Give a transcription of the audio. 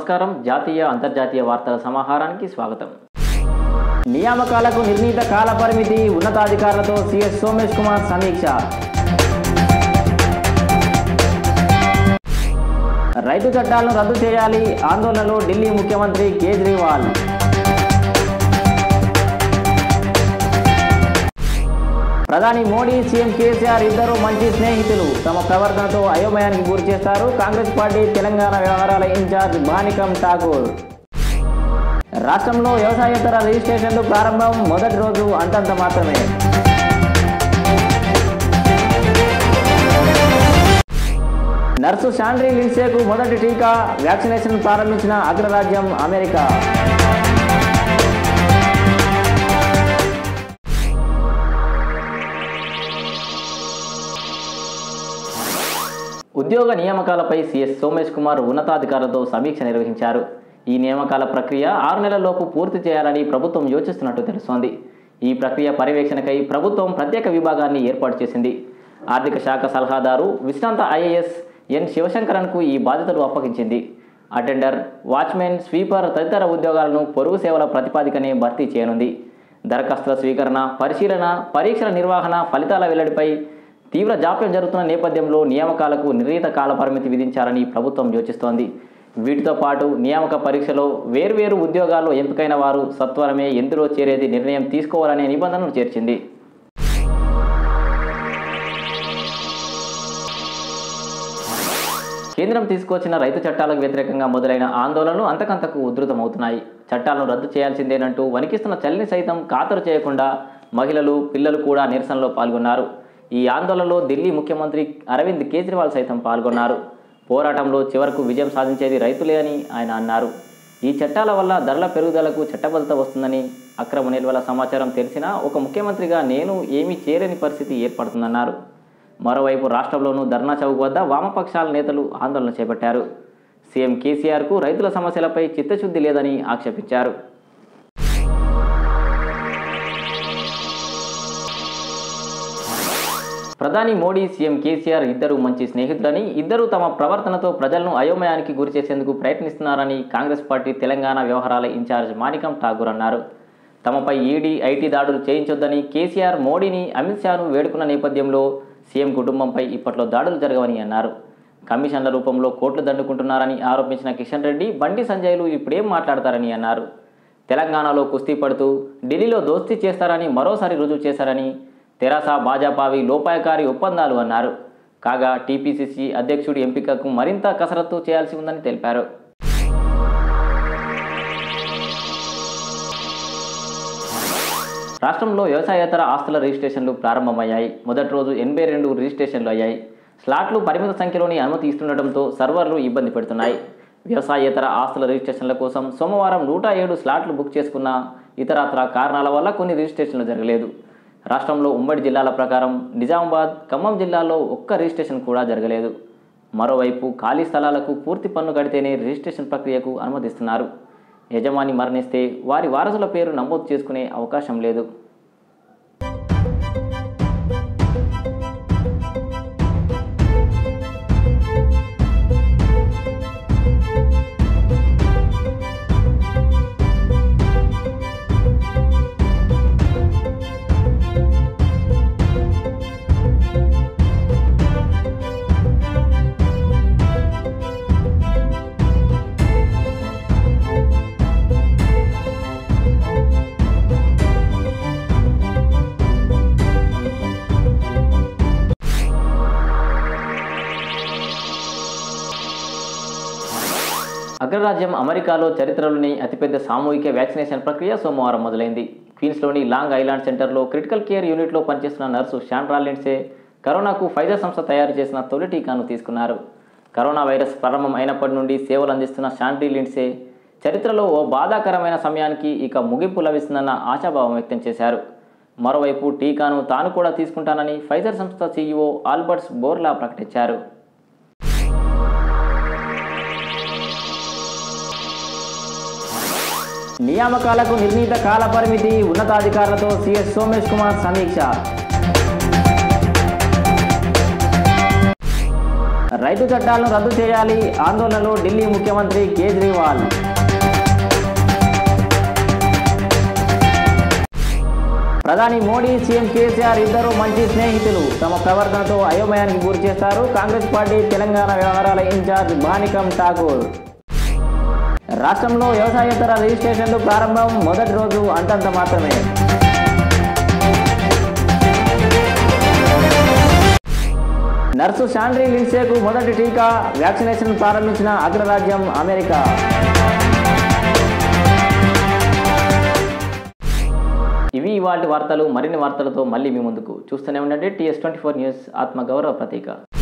నమస్కారం జాతీయ అంతర్జాతీయ వార్తల సమాహారానికి స్వాగతం నియామకాలకు నిర్ణీత కాల పరిమితి ఉన్నతాధికారులతో సిఎస్ సోమేష్ కుమార్ సమీక్ష రైతు చట్టాలను రద్దు చేయాలి ఆందోళనలో ఢిల్లీ ముఖ్యమంత్రి కేజ్రీవాల్ ప్రధాని మోడీ సీఎం కేసీఆర్ ఇద్దరు మంచి స్నేహితులు తమ ప్రవర్తనతో అయోమయానికి గురి చేస్తారు కాంగ్రెస్ పార్టీ తెలంగాణ వ్యవహారాల ఇన్ఛార్జ్ బానికం ఠాకూర్ రాష్ట్రంలో వ్యవసాయేతర రిజిస్ట్రేషన్లు ప్రారంభం మొదటి రోజు అంతంత మాత్రమే నర్సు శాండ్రీ లిన్సేకు మొదటి టీకా వ్యాక్సినేషన్ ప్రారంభించిన అగ్రరాజ్యం అమెరికా ఉద్యోగ నియామకాలపై సీఎస్ సోమేష్ కుమార్ ఉన్నతాధికారులతో సమీక్ష నిర్వహించారు ఈ నియామకాల ప్రక్రియ ఆరు నెలల్లోపు పూర్తి చేయాలని ప్రభుత్వం యోచిస్తున్నట్టు తెలుస్తోంది ఈ ప్రక్రియ పర్యవేక్షణకై ప్రభుత్వం ప్రత్యేక విభాగాన్ని ఏర్పాటు చేసింది ఆర్థిక శాఖ సలహాదారు విశ్రాంత ఐఏఎస్ ఎన్ శివశంకరన్కు ఈ బాధ్యతలు అప్పగించింది అటెండర్ వాచ్మెన్ స్వీపర్ తదితర ఉద్యోగాలను పొరుగు సేవల ప్రతిపాదికనే భర్తీ చేయనుంది దరఖాస్తుల స్వీకరణ పరిశీలన పరీక్షల నిర్వహణ ఫలితాల వెల్లడిపై తీవ్ర జాప్యం జరుగుతున్న నేపథ్యంలో నియామకాలకు నిర్ణీత కాల పరిమితి విధించాలని ప్రభుత్వం యోచిస్తోంది వీటితో పాటు నియామక పరీక్షలో వేర్వేరు ఉద్యోగాల్లో ఎంపికైన వారు సత్వరమే ఎందులో చేరేది నిర్ణయం తీసుకోవాలనే నిబంధనలు చేర్చింది కేంద్రం తీసుకొచ్చిన రైతు చట్టాలకు వ్యతిరేకంగా మొదలైన ఆందోళనలు అంతకంతకు ఉధృతమవుతున్నాయి చట్టాలను రద్దు చేయాల్సిందేనంటూ వణికిస్తున్న చల్లిని సైతం ఖాతరు చేయకుండా మహిళలు పిల్లలు కూడా నిరసనలో పాల్గొన్నారు ఈ ఆందోళనలో ఢిల్లీ ముఖ్యమంత్రి అరవింద్ కేజ్రీవాల్ సైతం పాల్గొన్నారు పోరాటంలో చివరకు విజయం సాధించేది రైతులే అని ఆయన అన్నారు ఈ చట్టాల వల్ల ధరల పెరుగుదలకు చట్టబద్ధత వస్తుందని అక్రమ నిల్వల సమాచారం తెలిసినా ఒక ముఖ్యమంత్రిగా నేను ఏమీ చేయలేని పరిస్థితి ఏర్పడుతుందన్నారు మరోవైపు రాష్ట్రంలోనూ ధర్నా చౌక్ వద్ద వామపక్షాల నేతలు ఆందోళన చేపట్టారు సీఎం కేసీఆర్కు రైతుల సమస్యలపై చిత్తశుద్ధి లేదని ఆక్షేపించారు ప్రధాని మోడీ సీఎం కేసీఆర్ ఇద్దరు మంచి స్నేహితులని ఇద్దరు తమ ప్రవర్తనతో ప్రజలను అయోమయానికి గురి చేసేందుకు ప్రయత్నిస్తున్నారని కాంగ్రెస్ పార్టీ తెలంగాణ వ్యవహారాల ఇన్ఛార్జ్ మాణికం ఠాగూర్ అన్నారు తమపై ఈడీ ఐటీ దాడులు చేయించొద్దని కేసీఆర్ మోడీని అమిత్ షాను వేడుకున్న నేపథ్యంలో సీఎం కుటుంబంపై ఇప్పట్లో దాడులు జరగవని అన్నారు కమిషన్ల రూపంలో కోట్లు దండుకుంటున్నారని ఆరోపించిన కిషన్ రెడ్డి బండి సంజయ్లు ఇప్పుడేం మాట్లాడతారని అన్నారు తెలంగాణలో కుస్తీ పడుతూ ఢిల్లీలో దోస్తీ చేస్తారని మరోసారి రుజువు చేశారని తెరాస భాజపావి లోపాయకారి ఒప్పందాలు అన్నారు కాగా టీపీసీసీ అధ్యక్షుడి ఎంపికకు మరింత కసరత్తు చేయాల్సి ఉందని తెలిపారు రాష్ట్రంలో వ్యవసాయేతర ఆస్తుల రిజిస్ట్రేషన్లు ప్రారంభమయ్యాయి మొదటి రోజు ఎనభై రెండు రిజిస్ట్రేషన్లు అయ్యాయి స్లాట్లు పరిమిత సంఖ్యలోని అనుమతి ఇస్తుండటంతో సర్వర్లు ఇబ్బంది పెడుతున్నాయి వ్యవసాయేతర ఆస్తుల రిజిస్ట్రేషన్ల కోసం సోమవారం నూట ఏడు స్లాట్లు బుక్ చేసుకున్న ఇతరత్ర కారణాల వల్ల కొన్ని రిజిస్ట్రేషన్లు జరగలేదు రాష్ట్రంలో ఉమ్మడి జిల్లాల ప్రకారం నిజామాబాద్ ఖమ్మం జిల్లాలో ఒక్క రిజిస్ట్రేషన్ కూడా జరగలేదు మరోవైపు ఖాళీ స్థలాలకు పూర్తి పన్ను కడితేనే రిజిస్ట్రేషన్ ప్రక్రియకు అనుమతిస్తున్నారు యజమాని మరణిస్తే వారి వారసుల పేరు నమోదు చేసుకునే అవకాశం లేదు అగ్రరాజ్యం అమెరికాలో చరిత్రలోని అతిపెద్ద సామూహిక వ్యాక్సినేషన్ ప్రక్రియ సోమవారం మొదలైంది క్వీన్స్లోని లాంగ్ ఐలాండ్ సెంటర్లో క్రిటికల్ కేర్ యూనిట్లో పనిచేస్తున్న నర్సు షాండ్రా లిండ్సే కరోనాకు ఫైజర్ సంస్థ తయారు చేసిన తొలి టీకాను తీసుకున్నారు కరోనా వైరస్ ప్రారంభం అయినప్పటి నుండి సేవలు అందిస్తున్న షాండ్రీ లిండ్సే చరిత్రలో ఓ బాధాకరమైన సమయానికి ఇక ముగింపు లభిస్తుందన్న ఆశాభావం వ్యక్తం చేశారు మరోవైపు టీకాను తాను కూడా తీసుకుంటానని ఫైజర్ సంస్థ సీఈఓ ఆల్బర్ట్స్ బోర్లా ప్రకటించారు నియామకాలకు నిర్ణీత కాల పరిమితి ఉన్నతాధికారులతో సిఎస్ సోమేష్ కుమార్ సమీక్ష రైతు చట్టాలను రద్దు చేయాలి ఆందోళనలో ఢిల్లీ ముఖ్యమంత్రి కేజ్రీవాల్ ప్రధాని మోడీ సీఎం కేసీఆర్ ఇద్దరు మంచి స్నేహితులు తమ ప్రవర్తనతో అయోమయానికి గురి చేస్తారు కాంగ్రెస్ పార్టీ తెలంగాణ వ్యవహారాల ఇన్ఛార్జ్ బానికం ఠాకూర్ రాష్ట్రంలో వ్యవసాయేతర రిజిస్ట్రేషన్లు ప్రారంభం మొదటి రోజు అంతంత మాత్రమే నర్సు శాండ్రీ లిన్సేకు మొదటి టీకా వ్యాక్సినేషన్ ప్రారంభించిన అగ్రరాజ్యం అమెరికా ఇవి ఇవాటి వార్తలు మరిన్ని వార్తలతో మళ్ళీ మీ ముందుకు చూస్తూనే ఉండండి టీఎస్ ట్వంటీ ఫోర్ న్యూస్ ఆత్మగౌరవ ప్రతీక